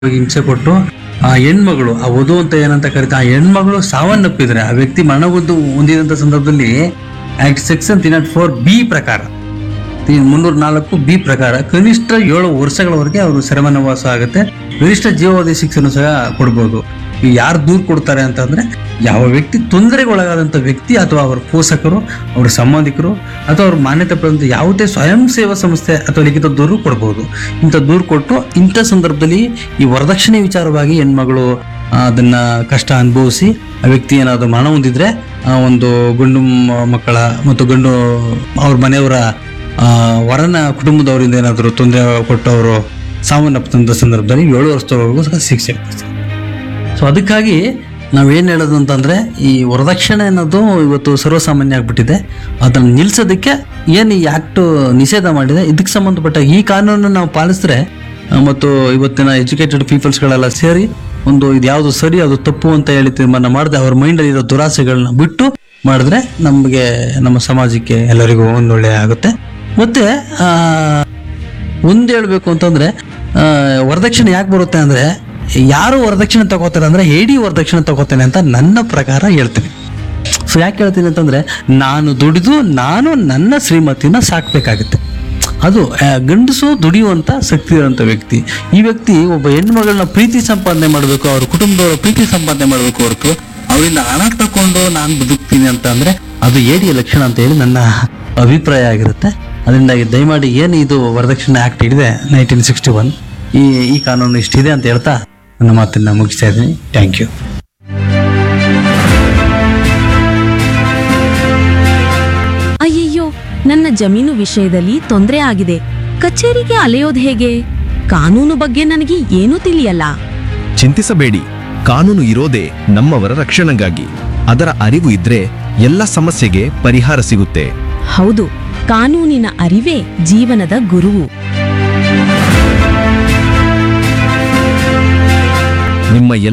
ಹಿಂಸೆ ಕೊಟ್ಟು ಆ ಹೆಣ್ಮಗಳು ಆ ವಧು ಅಂತ ಏನಂತ ಕರಿತಾರೆ ಆ ಹೆಣ್ಮಗಳು ಸಾವನ್ನಪ್ಪಿದ್ರೆ ಆ ವ್ಯಕ್ತಿ ಮರಣವೊಂದು ಹೊಂದಿದಂತ ಸಂದರ್ಭದಲ್ಲಿ act section three nought four B ಪ್ರಕಾರ ಮುನ್ನೂರ ನಾಲ್ಕು ಬಿ ಪ್ರಕಾರ ಕನಿಷ್ಠ ಏಳು ವರ್ಷಗಳವರೆಗೆ ಅವರು ಸೆರೆಮನವಾಸ ಆಗುತ್ತೆ ಗರಿಷ್ಠ ಜೀವಾವಧಿ ಶಿಕ್ಷೆನೂ ಸಹ ಕೊಡ್ಬೋದು ಯಾರು ದೂರು ಕೊಡ್ತಾರೆ ಅಂತಂದ್ರೆ ಯಾವ ವ್ಯಕ್ತಿ ತೊಂದರೆಗೊಳಗಾದಂಥ ವ್ಯಕ್ತಿ ಅಥವಾ ಅವರ ಪೋಷಕರು ಅವರ ಸಂಬಂಧಿಕರು ಅಥವಾ ಅವ್ರ ಮಾನ್ಯತೆ ಪಡೆದಂಥ ಯಾವುದೇ ಸ್ವಯಂ ಸೇವಾ ಸಂಸ್ಥೆ ಅಥವಾ ಲಿಖಿತ ದೂರು ಕೊಡ್ಬೋದು ಇಂಥ ದೂರು ಕೊಟ್ಟು ಇಂಥ ಸಂದರ್ಭದಲ್ಲಿ ಈ ವರದಕ್ಷಿಣೆ ವಿಚಾರವಾಗಿ ಹೆಣ್ಮಗಳು ಆ, ಅದನ್ನ ಕಷ್ಟ ಅನುಭವಿಸಿ ಆ ವ್ಯಕ್ತಿ ಏನಾದ್ರು ಮರಣ ಹೊಂದಿದ್ರೆ ಆ ಒಂದು ಗಂಡು ಮ- ಮಕ್ಕಳ ಮತ್ತು ಗಂಡು ಅವ್ರ ಮನೆಯವರ ಆ, ವರನ ಕುಟುಂಬದವರಿಂದ ಏನಾದರೂ ತೊಂದರೆ ಕೊಟ್ಟು ಅವರು ಸಾವನ್ನಪ್ಪಂಥ ಸಂದರ್ಭದಲ್ಲಿ ಏಳು ವರ್ಷದವರೆಗೂ ಸಹ ಶಿಕ್ಷೆ ಇರ್ತದೆ ಸೊ ಅದಕ್ಕಾಗಿ ನಾವೇನು ಹೇಳೋದು ಅಂತಂದ್ರೆ ಈ ವರದಕ್ಷಿಣೆ ಅನ್ನೋದು ಇವತ್ತು ಸರ್ವಸಾಮಾನ್ಯ ಆಗ್ಬಿಟ್ಟಿದೆ ಅದನ್ನು ನಿಲ್ಸೋದಕ್ಕೆ ಏನು ಈ ಆಕ್ಟ್ ನಿಷೇಧ ಮಾಡಿದೆ ಇದಕ್ಕೆ ಸಂಬಂಧಪಟ್ಟ ಈ ಕಾನೂನನ್ನು ನಾವು ಪಾಲಿಸಿದ್ರೆ ಆ, ಮತ್ತು ಇವತ್ತಿನ ಎಜುಕೇಟೆಡ್ ಪೀಪಲ್ಸ್ಗಳೆಲ್ಲ ಸೇರಿ ಒಂದು ಇದು ಯಾವುದು ಸರಿ ಅದು ತಪ್ಪು ಅಂತ ಹೇಳಿ ತೀರ್ಮಾನ ಮಾಡಿದೆ ಅವ್ರ ಮೈಂಡಲ್ಲಿ ಇರೋ ದುರಾಸೆಗಳನ್ನ ಬಿಟ್ಟು ಮಾಡಿದ್ರೆ ನಮಗೆ ನಮ್ಮ ಸಮಾಜಕ್ಕೆ ಎಲ್ಲರಿಗೂ ಒಂದೊಳ್ಳೆ ಆಗುತ್ತೆ ಮತ್ತೆ ಆ, ಒಂದು ಹೇಳ್ಬೇಕು ಅಂತಂದ್ರೆ ಆ, ವರದಕ್ಷಿಣೆ ಯಾಕೆ ಬರುತ್ತೆ ಅಂದ್ರೆ ಯಾರು ವರದಕ್ಷಿಣೆ ತಗೋತಾರೆ ಅಂದ್ರೆ ಹೇಡಿ ವರದಕ್ಷಿಣೆ ತಗೋತೇನೆ ಅಂತ ನನ್ನ ಪ್ರಕಾರ ಹೇಳ್ತೀನಿ ಸೊ ಯಾಕೆ ಹೇಳ್ತೀನಿ ಅಂತಂದ್ರೆ ನಾನು ದುಡಿದು ನಾನು ನನ್ನ ಶ್ರೀಮತಿನ ಸಾಕ್ಬೇಕಾಗುತ್ತೆ ಅದು ಆ, ಗಂಡಸು ದುಡಿಯುವಂತ ಶಕ್ತಿ ಇರುವಂತ ವ್ಯಕ್ತಿ ಈ ವ್ಯಕ್ತಿ ಒಬ್ಬ ಹೆಣ್ಮಗಳನ್ನ ಪ್ರೀತಿ ಸಂಪಾದನೆ ಮಾಡಬೇಕು ಅವ್ರ ಕುಟುಂಬದವರ ಪ್ರೀತಿ ಸಂಪಾದನೆ ಮಾಡಬೇಕು ಹೊರತು ಅವರಿಂದ ಹಣ ತಕೊಂಡು ನಾನು ಬದುಕ್ತೀನಿ ಅಂತ ಅಂದ್ರೆ ಅದು ಏಡಿಯ ಲಕ್ಷಣ ಅಂತ ಹೇಳಿ ನನ್ನ ಅಭಿಪ್ರಾಯ ಆಗಿರುತ್ತೆ ಅದರಿಂದಾಗಿ ದಯಮಾಡಿ ಏನು ಇದು ವರದಕ್ಷಿಣೆ ಆಕ್ಟ್ ಹಿಡಿದೆ ನೈನ್ಟೀನ್ ಸಿಕ್ಸ್ಟಿ ಒನ್ ಈ ಈ ಕಾನೂನು ಇಷ್ಟಿದೆ ಅಂತ ಹೇಳ್ತಾ ನನ್ನ ಮಾತನ್ನ ಮುಗಿಸ್ತಾ ಇದ್ದೀನಿ ಥ್ಯಾಂಕ್ ಯು ಅಯ್ಯಯ್ಯೋ ನನ್ನ ಜಮೀನು ವಿಷಯದಲ್ಲಿ ತೊಂದರೆ ಆಗಿದೆ ಕಚೇರಿಗೆ ಅಲೆಯೋದು ಹೇಗೆ ಕಾನೂನು ಬಗ್ಗೆ ನನಗೆ ಏನೂ ತಿಳಿಯಲ್ಲ ಚಿಂತಿಸಬೇಡಿ ಕಾನೂನು ಇರೋದೇ ನಮ್ಮವರ ರಕ್ಷಣೆಗಾಗಿ ಅದರ ಅರಿವು ಇದ್ರೆ ಎಲ್ಲ ಸಮಸ್ಯೆಗೆ ಪರಿಹಾರ ಸಿಗುತ್ತೆ ಹೌದು ಕಾನೂನಿನ ಅರಿವೇ ಜೀವನದ ಗುರುವು ನಿಮ್ಮ